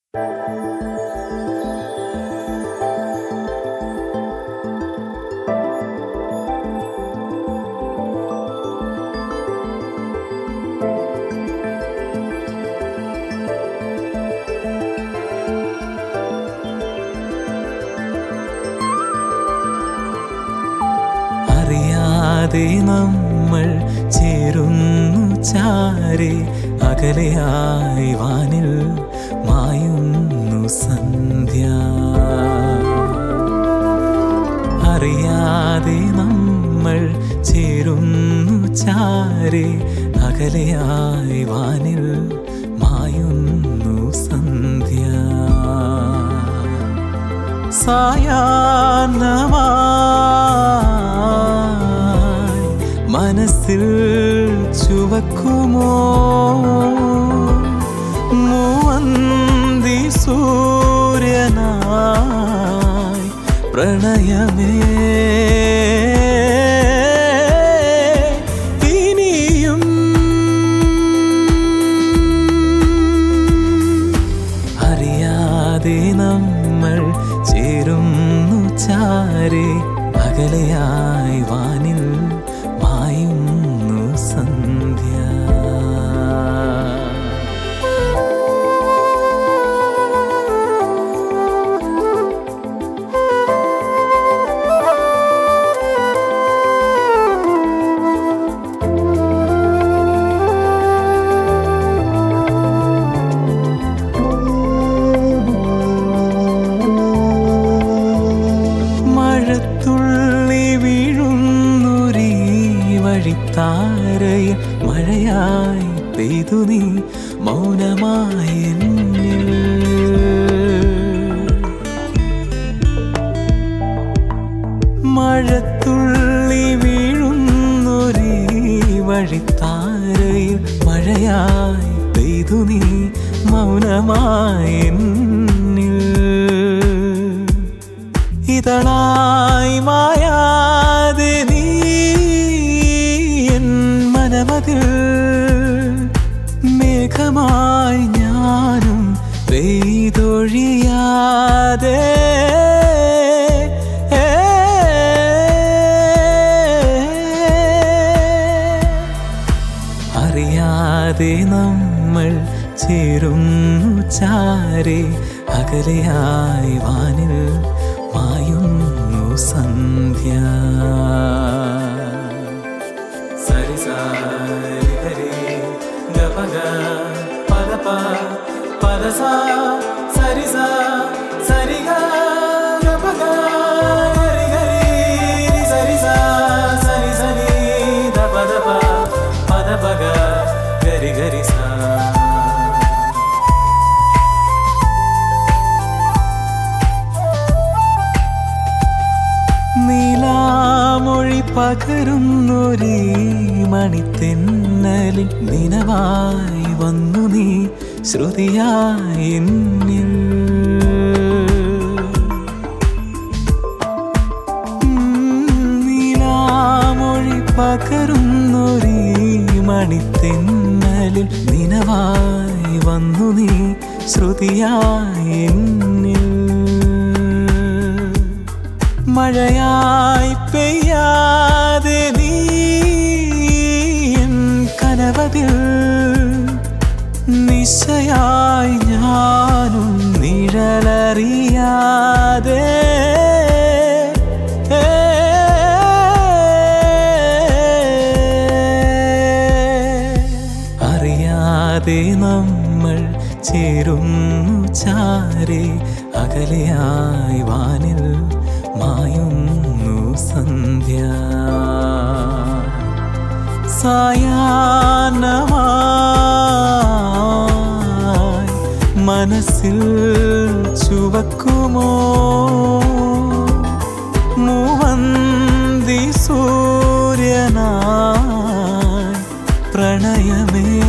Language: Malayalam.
അറിയാതെ നമ്മൾ ചേരുന്നു ചാരെ അകലെയായി വാനിൽ മായുന്നു സന്ധ്യ അറിയാതെ നമ്മൾ ചേരുന്നു ചാരെ അകലെയായി വാനിൽ മായുന്നു സന്ധ്യ സായാഹ്നമായി മനസ്സിൽ ചുവക്കുമോ മൂവന്തി സൂര്യനായി പ്രണയമേ ഇനിയും അറിയാതെ നമ്മൾ ചേരുന്നു ചാരെ അകലെയായി വാനിൽ മായുന്നു സന്ധ്യ മഴത്തുള്ളി വീഴുന്നൊരീ വഴിത്താരയിൽ മഴയായി പെയ്തു നീ മൗനമായി എന്നിൽ മഴത്തുള്ളി വീഴുന്നൊരീ വഴിത്താരയിൽ മഴയായി പെയ്തു നീ മൗനമായി എന്നിൽ ഇതളായി മായാതെ നീ എൻ മനമതിൽ മേഘമായി ഞാനും പെയ്തൊഴിയാതെ അറിയാതെ നമ്മൾ ചേരുന്നു ചാരെ അകലെയായി വാനിൽ മായുന്നു സന്ധ്യ സരി സാരി ഗരി ഗപഗ പദപ പദസ സരി സ സരി ഗ ഗപഗ ഗരി ഗരി സരി സ സരി സരി ദപ ദപ പദപഗ ഗരി ഗരി സ നീലാമൊഴി പകരുന്നൊരീ മണിത്തെന്നലിൽ നിനവായി വന്നു നീ ശ്രുതിയായി എന്നിൽ ഉം, നീലാമൊഴി പകരുന്നൊരീ മണിത്തെന്നലിൽ നിനവായി വന്നു നീ ശ്രുതിയായി എന്നിൽ മഴയായി പെയ്യാതെ നീ എൻ കനവതിൽ നിശയായി ഞാനും നിഴലറിയാതെ അറിയാതെ നമ്മൾ ചേരുന്നു ചാരെ അകലെയായി വാനിൽ മായുന്നു സന്ധ്യ സായാഹ്നമായി മനസ്സിൽ ചുവക്കുമോ മൂവന്തി സൂര്യനായി പ്രണയമേ